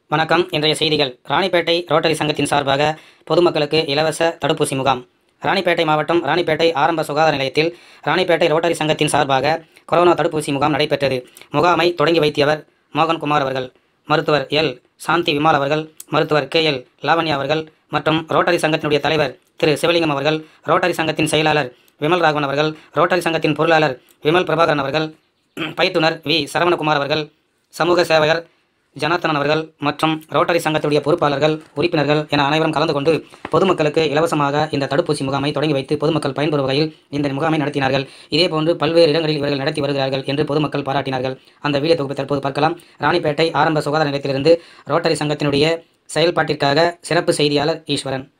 வணக்கம் இன்றைய செய்திகள் ராணிப்பேட்டை ரோட்டரி சங்கத்தின் சார்பாக பொதுமக்களுக்கு இலவச தடுப்பூசி முகாம் ராணிப்பேட்டை மாவட்டம் ராணிப்பேட்டை ஆரம்ப சுகாதார நிலையத்தில் ராணிப்பேட்டை ரோட்டரி சங்கத்தின் சார்பாக கொரோனா தடுப்பூசி முகாம் நடைபெற்றது முகாமை தொடங்கி வைத்தியவர் மோகன்குமார் அவர்கள் மருத்துவர் எல் சாந்தி விமால் அவர்கள் மருத்துவர் கே எல் லாவண்யா அவர்கள் மற்றும் ரோட்டரி சங்கத்தினுடைய தலைவர் திரு சிவலிங்கம் அவர்கள் ரோட்டரி சங்கத்தின் செயலாளர் விமல் ராகவன் அவர்கள் ரோட்டரி சங்கத்தின் பொருளாளர் விமல் பிரபாகரன் அவர்கள் பயிற்றுனர் வி சரவணகுமார் அவர்கள் சமூக சேவகர் ஜனார்த்தனன் அவர்கள் மற்றும் ரோட்டரி சங்கத்துடைய பொறுப்பாளர்கள் உறுப்பினர்கள் என அனைவரும் கலந்து கொண்டு பொதுமக்களுக்கு இலவசமாக இந்த தடுப்பூசி முகாமை தொடங்கி வைத்து பொதுமக்கள் பயன்பெறும் வகையில் இந்த முகாமை நடத்தினார்கள் இதேபோன்று பல்வேறு இடங்களில் இவர்கள் நடத்தி வருகிறார்கள் என்று பொதுமக்கள் பாராட்டினார்கள் அந்த வீடியோ தொகுப்பை தற்போது பார்க்கலாம் ராணிப்பேட்டை ஆரம்ப சுகாதார நிலையத்திலிருந்து ரோட்டரி சங்கத்தினுடைய செயல்பாட்டிற்காக சிறப்பு செய்தியாளர் ஈஸ்வரன்